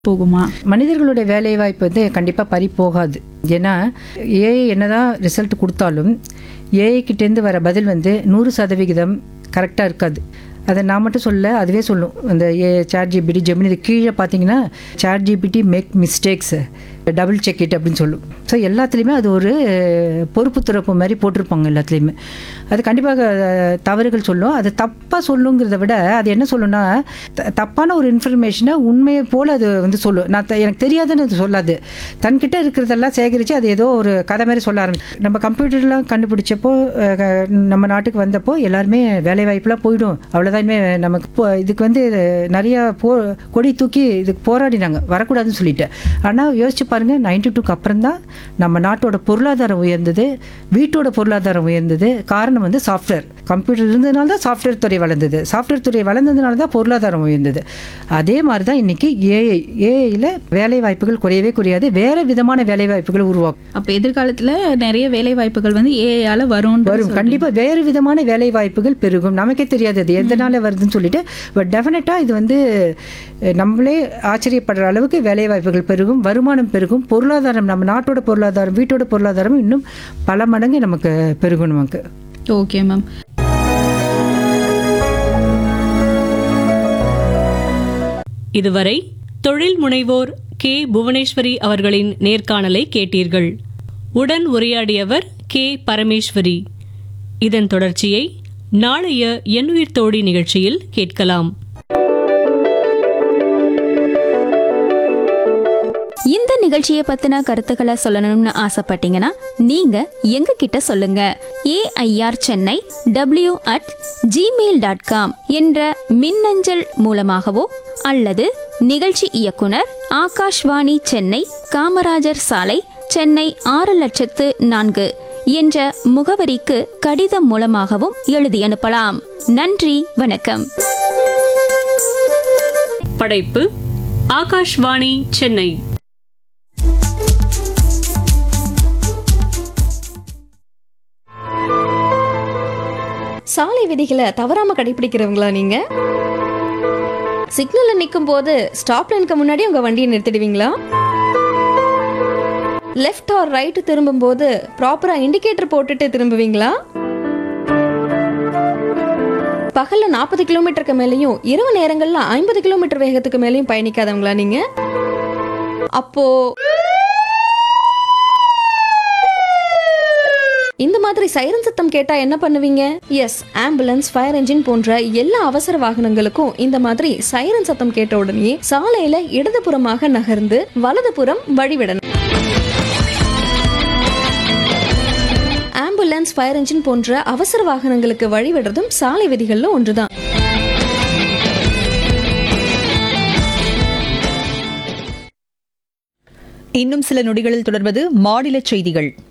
போகுமா மனிதர்களுடைய வேலை வாய்ப்பு வந்து கண்டிப்பாக பறி போகாது ஏன்னா ஏஐ என்னதான் ரிசல்ட் கொடுத்தாலும் ஏஐ கிட்டேருந்து வர பதில் வந்து நூறு சதவிகிதம் கரெக்டாக இருக்காது அதை நான் மட்டும் சொல்ல அதுவே சொல்லும் அந்த ஏ சாட் ஜிபிடி ஜெமினி இது கீழே பார்த்தீங்கன்னா chat GPT make mistakes double check it அப்படின்னு சொல்லும் ஸோ எல்லாத்துலேயுமே அது ஒரு பொறுப்பு துறப்பு மாதிரி போட்டிருப்பாங்க எல்லாத்துலேயுமே அது கண்டிப்பாக அஹ், தவறுகள் சொல்லும் அது தப்பாக சொல்லுங்கிறத விட அது என்ன சொல்லும்னா த- தப்பான ஒரு இன்ஃபர்மேஷனை உண்மையை போல் அது வந்து சொல்லும் நான் த- எனக்கு தெரியாதுன்னு அது சொல்லாது தன்கிட்ட இருக்கிறதெல்லாம் சேகரித்து அது ஏதோ ஒரு கதை மாதிரி சொல்ல ஆரம்பிச்சு நம்ம கம்ப்யூட்டர்லாம் கண்டுபிடிச்சப்போ அஹ், க- நம்ம நாட்டுக்கு வந்தப்போ எல்லாருமே வேலை வாய்ப்புலாம் போயிடும் அவ்வளோதான்மே நமக்கு போ- இதுக்கு வந்து நிறைய போ கொடி தூக்கி இதுக்கு போராடினாங்க வரக்கூடாதுன்னு சொல்லிட்டு ஆனால் யோசிச்சு பாருங்க நைன்டி டூக்கு அப்புறம் தான் நம்ம நாட்டோட பொருளாதாரம் உயர்ந்தது வீட்டோட பொருளாதாரம் உயர்ந்தது காரணம் வந்து சாஃப்ட்வேர் கம்ப்யூட்டர் இருந்ததுனால தான் சாஃப்ட்வேர் துறை வளர்ந்தது சாஃப்ட்வேர் துறை வளர்ந்ததுனால தான் பொருளாதாரம் உயர்ந்தது அதே மாதிரி தான் இன்னைக்கு ஏஐ ஏஐயில் வேலை வாய்ப்புகள் குறையவே குறையாது வேற விதமான வேலை வாய்ப்புகள் உருவாக்கும் அப்ப எதிர்காலத்துல நிறைய வேலை வாய்ப்புகள் வந்து ஏஐயால வரும் வரும் கண்டிப்பா வேறு விதமான வேலை வாய்ப்புகள் பெருகும் நமக்கே தெரியாது அது எதனால வருதுன்னு சொல்லிட்டு பட் டெஃபினட்டா இது வந்து அஹ், நம்மளே ஆச்சரியப்படுற அளவுக்கு வேலை வாய்ப்புகள் பெருகும் வருமானம் பெருகும் பொருளாதாரம் நம்ம நாட்டோட பொருளாதாரம் வீட்டோட பொருளாதாரம் இன்னும் பல மடங்கு நமக்கு பெருகும் நமக்கு ஓகே மேம் இதுவரை தொழில் முனைவோர் கே புவனேஸ்வரி அவர்களின் நேர்காணலை கேட்டீர்கள் உடன் உரையாடியவர் கே பரமேஸ்வரி இதன் தொடர்ச்சியை நாளைய எண்ணுயிர் தோழி நிகழ்ச்சியில் கேட்கலாம் இந்த நிகழ்ச்சியை பத்தின கருத்துக்களை சொல்லணும்னு ஆசைப்பட்டீங்கன்னா நீங்க எங்க கிட்ட சொல்லுங்க AIR Chennai W at Gmail dot com என்ற மின்னஞ்சல் மூலமாகவோ அல்லது நிகழ்ச்சி இயக்குனர் ஆகாஷ்வாணி சென்னை காமராஜர் சாலை சென்னை ஆறு லட்சத்து நான்கு என்ற முகவரிக்கு கடிதம் மூலமாகவும் எழுதி அனுப்பலாம் நன்றி வணக்கம் படைப்பு ஆகாஷ்வாணி சென்னை சாலை விதிகளை தவறாம கடைபிடிக்கிறவங்களா நீங்க சிக்னல்ல நிற்கும் போது ஸ்டாப் லைனுக்கு முன்னாடி உங்க வண்டியை நிறுத்திடுவீங்களா லெஃப்ட் ஆர் ரைட் திரும்பும் போது ப்ராப்பரா இண்டிகேட்டர் போட்டுட்டு திரும்புவீங்களா பகல்ல நாற்பது கிலோமீட்டருக்கு மேலேயும் இரவு நேரங்கள்ல ஐம்பது கிலோமீட்டர் வேகத்துக்கு மேலேயும் பயணிக்காதவங்களா நீங்க அப்போ இந்த மாதிரி சைரன் சத்தம் கேட்டா என்ன பண்ணுவீங்க எஸ் ஆம்புலன்ஸ் ஃபயர் என்ஜின் போன்ற எல்லா அவசர வாகனங்களுக்கும் இந்த மாதிரி சைரன் சத்தம் கேட்ட உடனே சாலையில இடதுபுறமாக நகர்ந்து வலதுபுறம் வழிவிடணும் ஆம்புலன்ஸ் ஃபயர் என்ஜின் போன்ற அவசர வாகனங்களுக்கு வழிவிடுறதும் சாலை விதிகள்ல ஒன்றுதான் இன்னும் சில நொடிகளில் தொடர்வது மாநில செய்திகள்